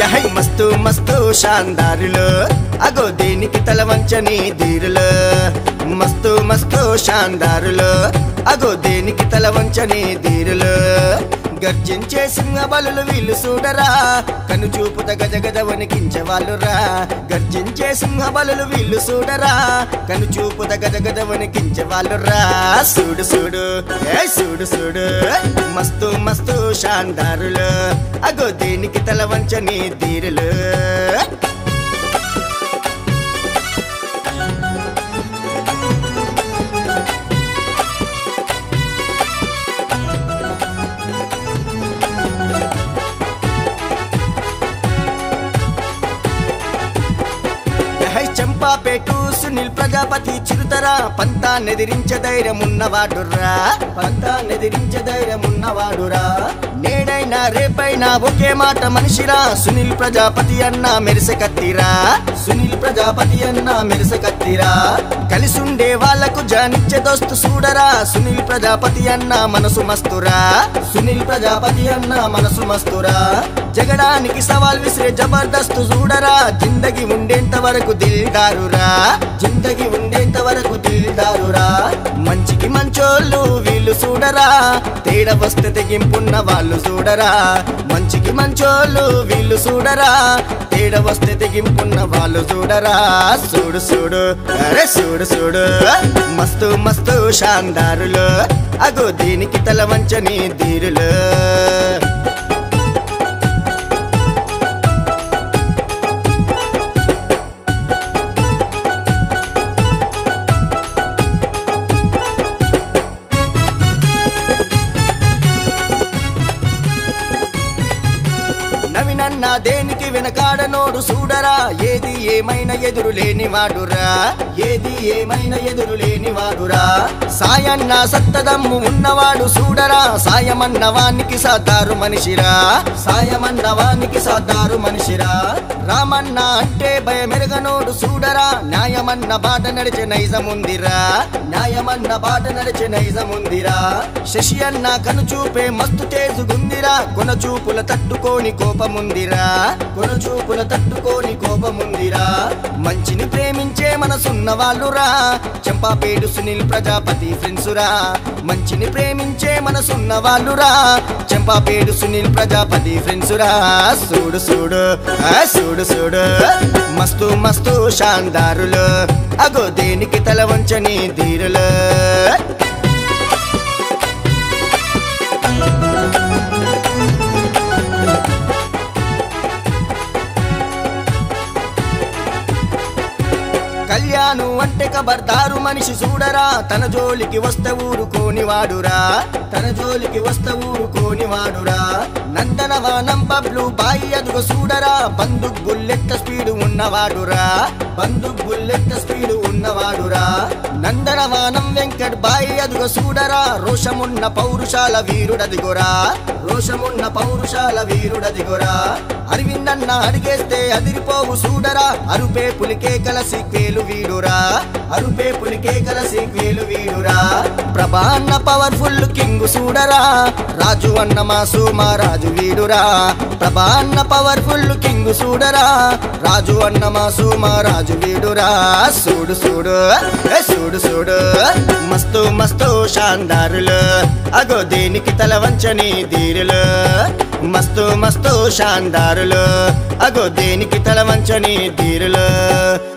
high మస్తు మస్తు షాందారులు అగో దేనికి తల వంచని ధీరులు మస్తు మస్తు షాందారులు అగో దేనికి తల వంచని ధీరులు గర్జించే సింహ బలులు వీళ్ళు చూడరా కను చూపుత గజ గజ వణికించే వాళ్ళురా గర్జించే సింహ బలులు వీళ్ళు చూడరా కను చూపుత గజ గజ వణికించే వాళ్ళురా చూడు చూడు ఏ చూడు చూడు మస్తు మస్తు షాందారులు అగో దేనికి తల వంచని ధీరులు హై చంపాపేటు సునీల్ ప్రజాపతి చిరుతరా పంతా నెదిరించ ధైర్యం ఉన్నవాడురా పంతా నెదిరించ ధైర్యం ఉన్నవాడురా నేడైనా రేపైనా ఒకే మాట మనిషిరా సునీల్ ప్రజాపతి అన్న మెరిసె కత్తిరా సునీల్ ప్రజాపతి అన్న మెరిసె కత్తిరా కలిసుండే వాళ్లకు జానిచ్చే దోస్తు చూడరా సునీల్ ప్రజాపతి అన్న మనసు మస్తురా సునీల్ ప్రజాపతి అన్న మనసు మస్తురా జగడానికి సవాల్ విసిరే జబర్దస్త్ చూడరా జిందగి ఉండేంత వరకు దిల్దారురా జిందగి ఉండేంత వరకు దిల్దారురా మంచికి మంచోళ్ళు వీళ్ళు చూడరా తేడా వస్తే తెగింపున్న వాళ్ళు చూడరా మంచికి మంచోళ్ళు వీళ్ళు చూడరా తేడా వస్తే తెగింపున్న వాళ్ళు చూడరా చూడు చూడు అరే చూడు చూడు మస్తు మస్తు షాందారులు అగో దీనికి తల వంచని ధీరులు నవినన్న దేనికి వెనకాడనోడు చూడరా ఏది ఏమైనా ఎదురు లేనివాడురా ఏది ఏమైనా ఎదురు లేనివాడురా సాయన్న సత్తదమ్ము ఉన్నవాడు చూడరా సాయమన్న వానికి సాధారు మనిషిరా సాయమన్న వానికి సాధారు మనిషిరా రామన్న అంటే భయమెరగనోడు చూడరా న్యాయమన్న బాట నడిచే నైజముందిరా న్యాయమన్న బాట నడిచే నైజముందిరా శశి అన్న కను చూపే మస్తు తేజుగుందిరా కొన చూపుల తట్టుకోని కోపముందిరా కొన చూపుల తట్టుకోని కోపముందిరా మంచిని ప్రేమించే మనసున్న వాళ్ళురా చెంపాపేడు సునీల్ ప్రజాపతి ఫ్రెండ్సురా మంచిని ప్రేమించే మనసున్న వాళ్ళురా చెంపాపేడు సునీల్ ప్రజాపతి ఫ్రెండ్సురా చూడు చూడు ఆ చూడు చూడు మస్తు మస్తు షాందారులు అగో దేనికి తల వంచని ధీరులు కళ్యాణు అంటే కబర్దారు మనిషి చూడరా తన జోలికి వస్తే ఊరుకోని వాడురా తన జోలికి వస్తే ఊరుకోని వాడురా నందనవనం పబ్లు బాయి అదుగు చూడరా బందుక్ బుల్లెట్ స్పీడ్ ఉన్నవాడురా బందుక్ బుల్లెట్ స్పీడ్ ఉన్నవాడురా నందనవనం వెంకట్ బాయి అదుగు చూడరా రోషమున్న పౌరుషాల వీరుడదిగోరా రోషమున్న పౌరుషాల వీరుడదిగోరా అరవిందన్న అడిగేస్తే అదిరిపోవు చూడరా అరుపే పులికే కలసి కేలు వీడురా అరుపే పులికే కలసి కేలు వీడురా ప్రభా అన్న పవర్ఫుల్ కింగ్ చూడరా రాజు అన్న మాసు మా రాజు వీడురా ప్రభా అన్న పవర్ఫుల్ కింగ్ చూడరా రాజు అన్న మాసు మా రాజు వీడురా చూడు చూడు ఏ చూడు చూడు మస్తు మస్తు షాందారులు అగో దేనికి తల వంచని ధీరులు మస్తు మస్తు షాందారులు అగో దేనికి తల వంచని ధీరులు